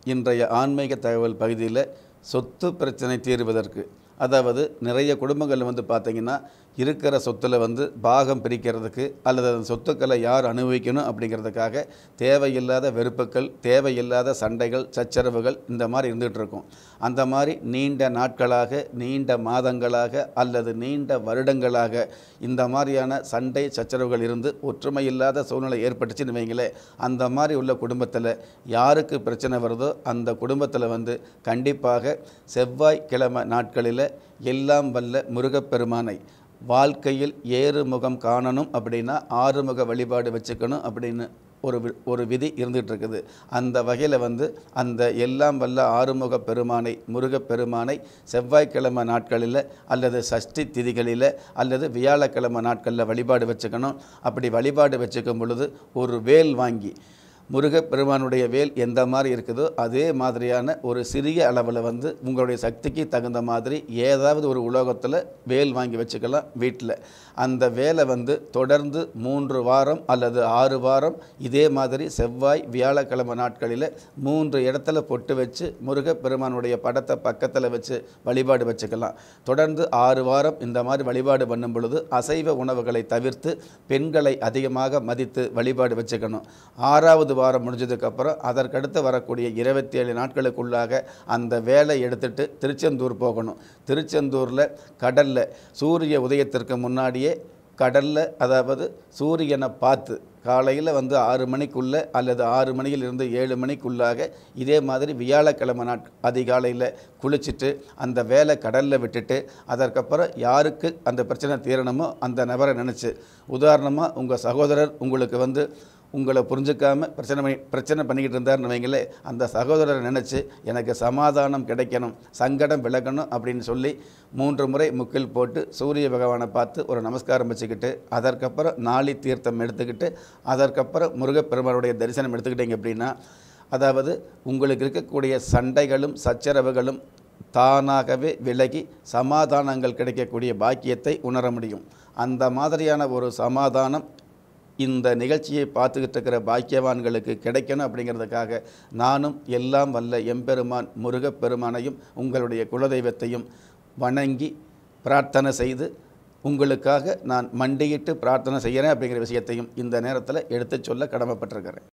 இன்றைய ஆன்மீக தகவல் பகுதியில் சொத்து பிரச்சனை தீர்வதற்கு அதாவது நிறைய குடும்பங்கள் வந்து பார்த்திங்கன்னா இருக்கிற சொத்தில் வந்து பாகம் பிரிக்கிறதுக்கு அல்லது அந்த சொத்துக்களை யார் அனுபவிக்கணும் அப்படிங்கிறதுக்காக தேவையில்லாத வெறுப்புகள் தேவையில்லாத சண்டைகள் சச்சரவுகள் இந்த மாதிரி இருந்துகிட்டு இருக்கும் அந்த மாதிரி நீண்ட நாட்களாக நீண்ட மாதங்களாக அல்லது நீண்ட வருடங்களாக இந்த மாதிரியான சண்டை சச்சரவுகள் இருந்து ஒற்றுமை இல்லாத சூழ்நிலை ஏற்பட்டுச்சுன்னு வைங்களேன் அந்த மாதிரி உள்ள குடும்பத்தில் யாருக்கு பிரச்சனை வருதோ அந்த குடும்பத்தில் வந்து கண்டிப்பாக செவ்வாய்க்கிழமை நாட்களில் எல்லாம் வல்ல முருகப்பெருமானை வாழ்க்கையில் ஏறுமுகம் காணணும் அப்படின்னா ஆறுமுக வழிபாடு வச்சுக்கணும் அப்படின்னு ஒரு வி- ஒரு விதி இருந்துகிட்டு இருக்குது அந்த வகையில் வந்து அந்த எல்லாம் வல்ல ஆறுமுக பெருமானை முருகப் பெருமானை செவ்வாய்க்கிழமை நாட்களில் அல்லது சஷ்டி திதிகளில் அல்லது வியாழக்கிழமை நாட்களில் வழிபாடு வச்சுக்கணும் அப்படி வழிபாடு வச்சுக்கும் பொழுது ஒரு வேல் வாங்கி முருகப்பெருமானுடைய வேல் எந்த மாதிரி இருக்குதோ அதே மாதிரியான ஒரு சிறிய அளவில் வந்து உங்களுடைய சக்திக்கு தகுந்த மாதிரி ஏதாவது ஒரு உலோகத்தில் வேல் வாங்கி வச்சுக்கலாம் வீட்டில் அந்த வேலை வந்து தொடர்ந்து மூன்று வாரம் அல்லது ஆறு வாரம் இதே மாதிரி செவ்வாய் வியாழக்கிழமை நாட்களில் மூன்று இடத்துல பொட்டு வச்சு முருகப்பெருமானுடைய படத்தை பக்கத்தில் வச்சு வழிபாடு வச்சுக்கலாம் தொடர்ந்து ஆறு வாரம் இந்த மாதிரி வழிபாடு பண்ணும் பொழுது அசைவ உணவுகளை தவிர்த்து பெண்களை அதிகமாக மதித்து வழிபாடு வச்சுக்கணும் ஆறாவது வாரம் முடிஞ்சதுக்கப்புறம் அதற்கடுத்து வரக்கூடிய இருபத்தி ஏழு நாட்களுக்குள்ளாக அந்த வேலை எடுத்துட்டு திருச்செந்தூர் போகணும் திருச்செந்தூரில் கடலில் சூரிய உதயத்திற்கு முன்னாடியே கடலில் அதாவது சூரியனை பார்த்து காலையில் வந்து ஆறு மணிக்குள்ளே அல்லது ஆறு மணியிலிருந்து ஏழு மணிக்குள்ளாக இதே மாதிரி வியாழக்கிழமை நாட் அதிகாலையில் குளிச்சுட்டு அந்த வேலை கடலில் விட்டுட்டு அதற்கப்புறம் யாருக்கு அந்த பிரச்சனை தீரணுமோ அந்த நபரை நினச்சி உதாரணமாக உங்கள் சகோதரர் உங்களுக்கு வந்து உங்களை புரிஞ்சுக்காம பிரச்சனை பண்ணி பிரச்சனை பண்ணிக்கிட்டு இருந்தாருன்னு வைங்களே அந்த சகோதரரை நினச்சி எனக்கு சமாதானம் கிடைக்கணும் சங்கடம் விலகணும் அப்படின்னு சொல்லி மூன்று முறை முக்கில் போட்டு சூரிய பகவானை பார்த்து ஒரு நமஸ்காரம் வச்சுக்கிட்டு அதற்கப்புறம் நாளி தீர்த்தம் எடுத்துக்கிட்டு அதற்கப்புறம் முருகப்பெருமானுடைய தரிசனம் எடுத்துக்கிட்டீங்க அப்படின்னா அதாவது உங்களுக்கு இருக்கக்கூடிய சண்டைகளும் சச்சரவுகளும் தானாகவே விலகி சமாதானங்கள் கிடைக்கக்கூடிய பாக்கியத்தை உணர முடியும் அந்த மாதிரியான ஒரு சமாதானம் இந்த நிகழ்ச்சியை பார்த்துக்கிட்டு இருக்கிற பாக்கியவான்களுக்கு கிடைக்கணும் அப்படிங்கிறதுக்காக நானும் எல்லாம் வல்ல எம்பெருமான் முருகப்பெருமானையும் உங்களுடைய குலதெய்வத்தையும் வணங்கி பிரார்த்தனை செய்து உங்களுக்காக நான் மண்டியிட்டு பிரார்த்தனை செய்கிறேன் அப்படிங்கிற விஷயத்தையும் இந்த நேரத்தில் எடுத்துச் சொல்ல கடமைப்பட்டிருக்கிறேன்